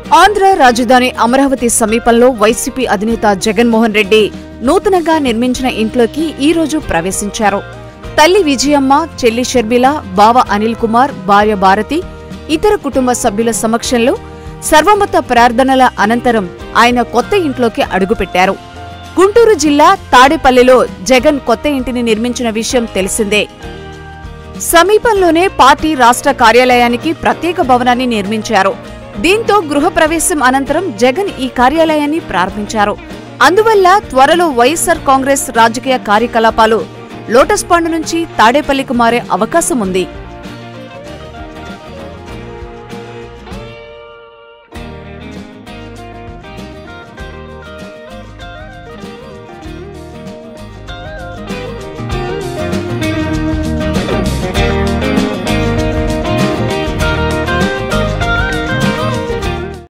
ఆంధ్ర రాజధాని అమరావతి సమీపంలో వైసీపీ అధినేత జగన్మోహన్ రెడ్డి నూతనంగా నిర్మించిన ఇంట్లోకి ఈ రోజు ప్రవేశించారు తల్లి విజయమ్మ చెల్లి షర్మిల బావ అనిల్ కుమార్ భార్య భారతి ఇతర కుటుంబ సభ్యుల సమక్షంలో సర్వమత ప్రార్థనల అనంతరం ఆయన కొత్త ఇంట్లోకి అడుగుపెట్టారు గుంటూరు జిల్లా తాడేపల్లిలో జగన్ కొత్త ఇంటిని నిర్మించిన విషయం తెలిసిందే సమీపంలోనే పార్టీ రాష్ట్ర కార్యాలయానికి ప్రత్యేక భవనాన్ని నిర్మించారు దీంతో గృహప్రవేశం అనంతరం జగన్ ఈ కార్యాలయాన్ని ప్రారంభించారు అందువల్ల త్వరలో వైఎస్సార్ కాంగ్రెస్ రాజకీయ కార్యకలాపాలు లోటస్ పాండ్ నుంచి తాడేపల్లికి మారే అవకాశం ఉంది